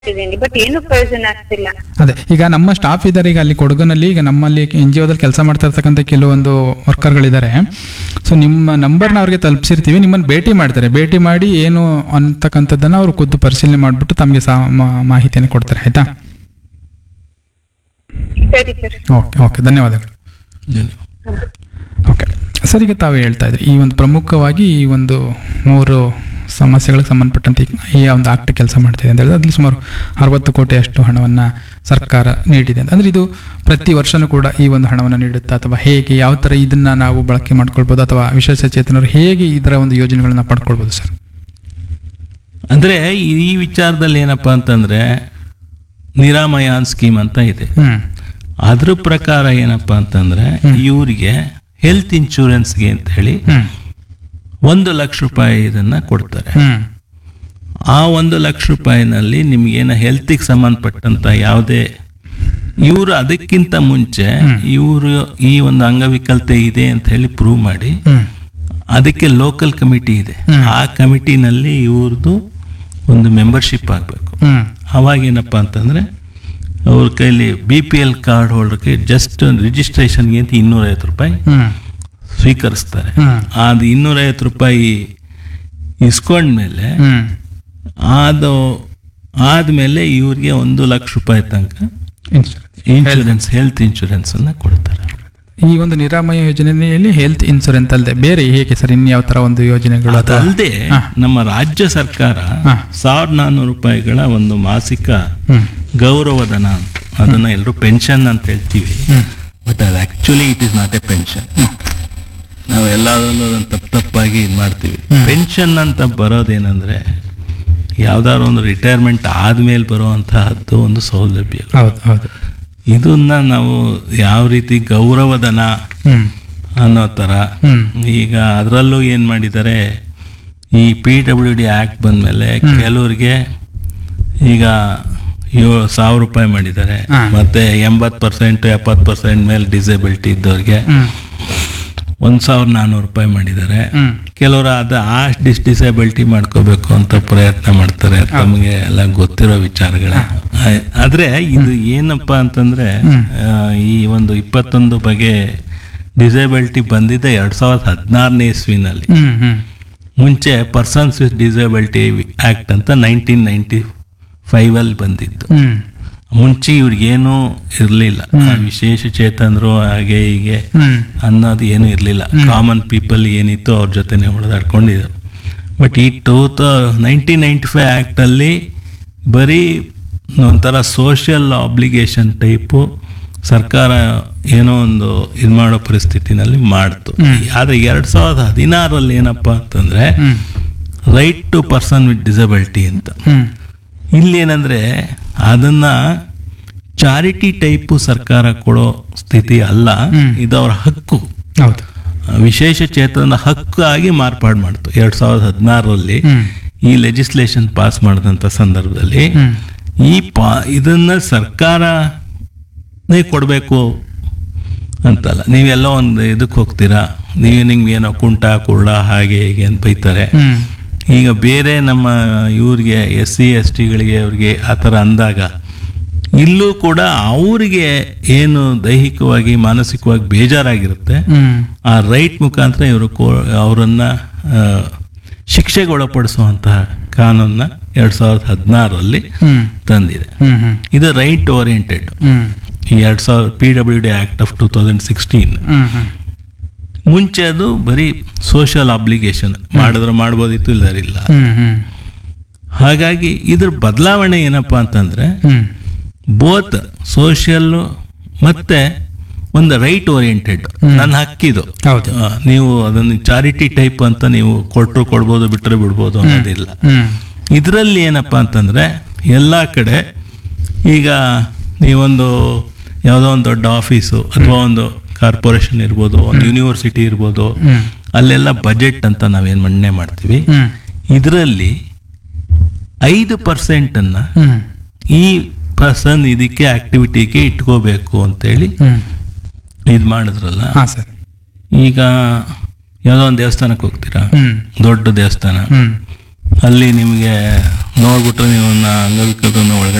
ಇದ್ದೀನಿ ಬಟ್ ಏನು ಪ್ರಯೋಜನ ಆಗ್ತಿಲ್ಲ ಅದೇ ಈಗ ನಮ್ಮ ಸ್ಟಾಫ್ ಇದ್ದಾರೆ ಈಗ ಅಲ್ಲಿ ಕೊಡಗನಲ್ಲಿ ಈಗ ನಮ್ಮಲ್ಲಿ ಎನ್ ಜಿ ಒದಲ್ಲಿ ಕೆಲಸ ಮಾಡ್ತಾ ಇರ್ತಕ್ಕಂಥ ಕೆಲವೊಂದು ವರ್ಕರ್ಗಳಿದ್ದಾರೆ ಸೊ ನಿಮ್ಮ ನಂಬರ್ನ ಅವ್ರಿಗೆ ತಲುಪಿಸಿರ್ತೀವಿ ನಿಮ್ಮನ್ನು ಭೇಟಿ ಮಾಡ್ತಾರೆ ಭೇಟಿ ಮಾಡಿ ಏನು ಅಂತಕ್ಕಂಥದ್ದನ್ನು ಅವರು ಖುದ್ದು ಪರಿಶೀಲನೆ ಮಾಡಿಬಿಟ್ಟು ತಮಗೆ ಸಾ ಮಾ- ಮಾಹಿತಿಯನ್ನು ಕೊಡ್ತಾರೆ ಆಯ್ತಾ ಸರಿ ಸರ್ ಓಕೆ ಓಕೆ ಧನ್ಯವಾದಗಳು ಓಕೆ ಸರ್ ಈಗ ತಾವು ಹೇಳ್ತಾ ಇದ್ರಿ ಈ ಒಂದು ಪ್ರಮುಖವಾಗಿ ಈ ಒಂದು ಮೂರು ಸಮಸ್ಯೆಗಳಿಗೆ ಸಂಬಂಧಪಟ್ಟಂತೆ ಈ ಒಂದು ಆಕ್ಟ್ ಕೆಲಸ ಮಾಡ್ತಿದೆ ಅಂತ ಹೇಳಿದ್ರೆ ಅದ್ರಲ್ಲಿ ಸುಮಾರು ಅರವತ್ತು ಕೋಟಿಯಷ್ಟು ಹಣವನ್ನು ಸರ್ಕಾರ ನೀಡಿದೆ ಅಂತ ಅಂದ್ರೆ ಇದು ಪ್ರತಿ ವರ್ಷನೂ ಕೂಡ ಈ ಒಂದು ಹಣವನ್ನು ನೀಡುತ್ತಾ ಅಥವಾ ಹೇಗೆ ಯಾವ ಥರ ಇದನ್ನ ನಾವು ಬಳಕೆ ಮಾಡ್ಕೊಳ್ಬೋದು ಅಥವಾ ವಿಶೇಷ ಚೇತನರು ಹೇಗೆ ಇದರ ಒಂದು ಯೋಜನೆಗಳನ್ನ ಪಡ್ಕೊಳ್ಬೋದು ಸರ್ ಅಂದ್ರೆ ಈ ವಿಚಾರದಲ್ಲಿ ಏನಪ್ಪಾ ಅಂತಂದ್ರೆ ನಿರಾಮಯಾನ್ ಸ್ಕೀಮ್ ಅಂತ ಇದೆ ಹ್ಮ್ ಅದ್ರ ಪ್ರಕಾರ ಏನಪ್ಪಾ ಅಂತಂದ್ರೆ ಇವರಿಗೆ ಹೆಲ್ತ್ ಇನ್ಶೂರೆನ್ಸ್ಗೆ ಅಂತ ಹೇಳಿ ಹ್ಮ್ ಒಂದು ಲಕ್ಷ ರೂಪಾಯಿ ಇದನ್ನ ಕೊಡ್ತಾರೆ ಹ್ಮ್ ಆ ಒಂದು ಲಕ್ಷ ರೂಪಾಯಿನಲ್ಲಿ ನಿಮ್ಗೇನ ಹೆಲ್ತಿಗೆ ಸಂಬಂಧಪಟ್ಟಂತ ಯಾವುದೇ ಇವರು ಅದಕ್ಕಿಂತ ಮುಂಚೆ ಇವರು ಈ ಒಂದು ಅಂಗವಿಕಲತೆ ಇದೆ ಅಂತ ಹೇಳಿ ಪ್ರೂವ್ ಮಾಡಿ ಹ್ಮ್ ಅದಕ್ಕೆ ಲೋಕಲ್ ಕಮಿಟಿ ಇದೆ ಹ್ಮ್. ಆ ಕಮಿಟಿನಲ್ಲಿ ಇವ್ರದ್ದು ಒಂದು ಮೆಂಬರ್ಶಿಪ್ ಆಗಬೇಕು ಹ್ಮ್ ಅವಾಗೇನಪ್ಪ ಅಂತಂದ್ರೆ ಅವ್ರ ಕೈಲಿ ಬಿ ಪಿ ಎಲ್ ಕಾರ್ಡ್ ಹೋಲ್ಡರ್ಗೆ ಜಸ್ಟ್ ರಿಜಿಸ್ಟ್ರೇಷನ್ಗೆ ಅಂತ ಇನ್ನೂರೈವತ್ತು ರೂಪಾಯಿ ಹ್ಮ್ ಸ್ವೀಕರಿಸ್ತಾರೆ ಹ್ಮ್ ಅದು ಇನ್ನೂರೈವತ್ತು ರೂಪಾಯಿ ಇಸ್ಕೊಂಡ್ಮೇಲೆ ಹ್ಮ್ ಅದು ಆದ್ಮೇಲೆ ಇವ್ರಿಗೆ ಒಂದು ಲಕ್ಷ ರೂಪಾಯಿ ತನಕ ಇನ್ಶೂರೆನ್ಸ್ ಇನ್ಶೂರೆನ್ಸ್ ಹೆಲ್ತ್ ಇನ್ಶೂರೆನ್ಸ್ ಅನ್ನ ಕೊಡ್ತಾರೆ ಈ ಒಂದು ನಿರಾಮಯ ಯೋಜನೆಯಲ್ಲಿ ಹೆಲ್ತ್ ಇನ್ಸೂರೆನ್ಸ್ ಅಲ್ಲದೆ ಬೇರೆ ಹೇಗೆ ಸರ್ ಇನ್ಯಾವ ತರ ಒಂದು ಯೋಜನೆಗಳು ಅಥವಾ ಅದಲ್ಲದೆ ನಮ್ಮ ರಾಜ್ಯ ಸರ್ಕಾರ ಹಾ. ಸಾವಿರದ ನಾನ್ನೂರು ರೂಪಾಯಿಗಳ ಒಂದು ಮಾಸಿಕ ಹ್ಮ್ ಗೌರವಧನ ಅಂತ ಅದನ್ನ ಎಲ್ಲರೂ ಪೆನ್ಷನ್ ಅಂತ ಹೇಳ್ತೀವಿ ಹ್ಮ್ ಬಟ್ ಅದು actually it is not a pension ನಾವು ಎಲ್ಲದನ್ನು ಅದನ್ನ ತಪ್ಪು ತಪ್ಪಾಗಿ ಇದು ಮಾಡ್ತೀವಿ ಪೆನ್ಷನ್ ಅಂತ ಬರೋದೇನಂದ್ರೆ ಯಾವ್ದಾದ್ರು ಒಂದು ರಿಟೈರ್ಮೆಂಟ್ ಆದ್ಮೇಲೆ ಬರುವಂತಹದ್ದು ಒಂದು ಸೌಲಭ್ಯ ಹೌದು ಹೌದು ಇದನ್ನ ನಾವು ಯಾವ ರೀತಿ ಗೌರವಧನ ಹ್ಮ್ ಅನ್ನೋ ಥರ ಹ್ಮ್ ಈಗ ಅದರಲ್ಲೂ ಏನು ಮಾಡಿದ್ದಾರೆ ಈ ಪಿ ಡಬ್ಲ್ಯೂ ಡಿ ಆ್ಯಕ್ಟ್ ಬಂದಮೇಲೆ ಕೆಲವ್ರಿಗೆ ಈಗ ಏಳು ಸಾವಿರ ರೂಪಾಯಿ ಮಾಡಿದ್ದಾರೆ ಹಾ. ಮತ್ತೆ ಎಂಬತ್ತು ಪರ್ಸೆಂಟ್ ಎಪ್ಪತ್ತು ಪರ್ಸೆಂಟ್ ಮೇಲೆ ಡಿಸೇಬಿಲಿಟಿ ಇದ್ದವ್ರಿಗೆ ಹ್ಮ್ ಒಂದು ಸಾವಿರದ ನಾನ್ನೂರು ರೂಪಾಯಿ ಮಾಡಿದ್ದಾರೆ ಹ್ಮ್ ಕೆಲವರು ಅದು ಆ ಡಿಸ್ ಡಿಸೇಬಿಲಿಟಿ ಮಾಡ್ಕೋಬೇಕು ಅಂತ ಪ್ರಯತ್ನ ಮಾಡ್ತಾರೆ ತಮಗೆ ಎಲ್ಲ ಗೊತ್ತಿರೋ ವಿಚಾರಗಳೇ ಆ- ಆದ್ರೆ ಇದು ಏನಪ್ಪಾ ಅಂತಂದ್ರೆ ಆ, ಈ ಒಂದು ಇಪ್ಪತ್ತೊಂದು ಬಗೆ ಡಿಸೇಬಿಲಿಟಿ ಬಂದಿದೆ ಎರಡ್ ಸಾವಿರದ ಹದಿನಾರನೇ ಇಸ್ವಿನಲ್ಲಿ ಹ್ಮ್ ಹ್ಮ್ ಮುಂಚೆ ಪರ್ಸನ್ಸ್ ವಿತ್ ಡಿಸೇಬಿಲಿಟಿ ಆಕ್ಟ್ ಅಂತ ನೈನ್ಟೀನ್ ನೈನ್ಟಿ ಫೈವ್ ಅಲ್ಲಿ ಬಂದಿತ್ತು ಹ್ಮ್ ಮುಂಚೆ ಇವ್ರಿಗೇನು ಇರಲಿಲ್ಲ ವಿಶೇಷ ಚೇತನರು ಹಾಗೆ ಹೀಗೆ ಹ್ಮ್ ಅನ್ನೋದು ಏನು ಇರಲಿಲ್ಲ ಕಾಮನ್ ಪೀಪಲ್ ಏನಿತ್ತು ಅವ್ರ ಜೊತೆನೆ ಹೊಡೆದಾಡ್ಕೊಂಡಿದ್ರು ಬಟ್ ಈ ಟೂ ತ ನೈನ್ಟೀನ್ ನೈಂಟಿ ಫೈವ್ ಆ್ಯಕ್ಟಲ್ಲಿ ಬರೀ ಒಂಥರ ಸೋಷಿಯಲ್ ಆಬ್ಲಿಗೇಷನ್ ಟೈಪು ಸರ್ಕಾರ ಏನೋ ಒಂದು ಇದು ಮಾಡೋ ಪರಿಸ್ಥಿತಿನಲ್ಲಿ ಮಾಡ್ತು ಆದರೆ ಎರಡು ಸಾವಿರದ ಹದಿನಾರಲ್ಲಿ ಏನಪ್ಪ ಅಂತಂದರೆ hmm right to person with disability ಅಂತ ಹ್ಮ್ ಇಲ್ಲೇನಂದ್ರೆ ಅದನ್ನ ಚಾರಿಟಿ ಟೈಪು ಸರ್ಕಾರ ಕೊಡೋ ಸ್ಥಿತಿ ಅಲ್ಲ ಹ್ಮ್. ಇದು ಅವ್ರ ಹಕ್ಕು ಹೌದು ವಿಶೇಷ ಚೇತನ ಹಕ್ಕಾಗಿ ಮಾರ್ಪಾಡು ಮಾಡ್ತು ಎರಡ್ ಸಾವಿರದ ಹದಿನಾರರಲ್ಲಿ ಹ್ಮ್ ಈ ಲೆಜಿಸ್ಲೇಷನ್ ಪಾಸ್ ಮಾಡಿದಂಥ ಸಂದರ್ಭದಲ್ಲಿ ಹ್ಮ್ ಈ ಪಾ ಇದನ್ನ ಸರ್ಕಾರನೇ ಕೊಡಬೇಕು ಅಂತಲ್ಲ ನೀವೆಲ್ಲೋ ಒಂದು ಇದಕ್ಕೆ ಹೋಗ್ತೀರಾ ನೀವು ನಿಮ್ಗೆ ಏನೋ ಕುಂಟ ಕುರುಡ ಹಾಗೆ ಹೀಗೆ ಅಂತ ಬೈತಾರೆ ಹ್ಮ್ ಈಗ ಬೇರೆ ನಮ್ಮ ಇವ್ರಿಗೆ ಎಸ್ ಸಿ ಎಸ್ ಟಿಗಳಿಗೆ ಅವ್ರಿಗೆ ಆ ಥರ ಅಂದಾಗ ಇಲ್ಲೂ ಕೂಡ ಅವರಿಗೆ ಏನು ದೈಹಿಕವಾಗಿ ಮಾನಸಿಕವಾಗಿ ಬೇಜಾರಾಗಿರುತ್ತೆ ಹ್ಮ್ ಆ ರೈಟ್ ಮುಖಾಂತರ ಇವರು ಕೋ ಅವರನ್ನ ಆ, ಶಿಕ್ಷೆಗೆ ಒಳಪಡಿಸುವಂತಹ ಕಾನೂನನ್ನ ಎರಡ್ ಸಾವಿರದ ಹದಿನಾರರಲ್ಲಿ ಹ್ಮ್ ತಂದಿದೆ ಹ್ಮ್ ಹ್ಮ್ ಇದು ರೈಟ್ ಓರಿಯೆಂಟೆಡ್ ಹ್ಮ್ ಈ ಎರಡ್ ಸಾವಿರದ P W D act of two thousand sixteen hmm ಹ್ಮ್ ಮುಂಚೆ ಅದು ಬರೀ ಸೋಷಿಯಲ್ ಆಬ್ಲಿಗೇಷನ್ ಮಾಡಿದ್ರೆ ಮಾಡ್ಬೋದಿತ್ತು ಇಲ್ಲರಿಲ್ಲ ಹ್ಮ್ ಹ್ಮ್ ಹಾಗಾಗಿ ಇದ್ರ ಬದಲಾವಣೆ ಏನಪ್ಪಾ ಅಂತಂದ್ರೆ ಹ್ಮ್ ಬೋತ್ ಸೋಷಿಯಲ್ ಮತ್ತೆ ಒಂದು ರೈಟ್ ಓರಿಯೆಂಟೆಡ್ ನನ್ನ ಹಕ್ಕಿದು ಹೌದು ಆ, ನೀವು ಅದನ್ನು ಚಾರಿಟಿ ಟೈಪ್ ಅಂತ ನೀವು ಕೊಟ್ಟರು ಕೊಡ್ಬೋದು ಬಿಟ್ಟರೆ ಬಿಡ್ಬೋದು ಅನ್ನೋದಿಲ್ಲ ಹ್ಮ್ ಇದರಲ್ಲಿ ಏನಪ್ಪಾ ಅಂತಂದ್ರೆ ಎಲ್ಲ ಕಡೆ ಈಗ ನೀವೊಂದು ಯಾವುದೋ ಒಂದು ದೊಡ್ಡ ಆಫೀಸು ಅಥವಾ ಒಂದು ಕಾರ್ಪೊರೇಷನ್ ಇರ್ಬೋದು ಒಂದು ಯೂನಿವರ್ಸಿಟಿ ಇರ್ಬೋದು ಹ್ಮ್ ಅಲ್ಲೆಲ್ಲ ಬಜೆಟ್ ಅಂತ ನಾವೇನು ಮಣ್ಣೆ ಮಾಡ್ತೀವಿ ಹ್ಮ್ ಇದರಲ್ಲಿ ಐದು ಪರ್ಸೆಂಟನ್ನ ಹ್ಮ್ ಈ ಪರ್ಸನ್ ಇದಕ್ಕೆ ಆಕ್ಟಿವಿಟಿಗೆ ಇಟ್ಕೋಬೇಕು ಅಂತೇಳಿ ಹ್ಮ್ ಇದು ಮಾಡಿದ್ರಲ್ಲ ಹಾ ಸರ್ ಈಗ ಯಾವುದೋ ಒಂದು ದೇವಸ್ಥಾನಕ್ಕೆ ಹೋಗ್ತೀರಾ ಹ್ಮ್ ದೊಡ್ಡ ದೇವಸ್ಥಾನ ಹ್ಮ್ ಅಲ್ಲಿ ನಿಮಗೆ ನೋಡ್ಬಿಟ್ರೆ ನೀವು ಅಂಗವಿಕಲರನ್ನ ಒಳಗಡೆ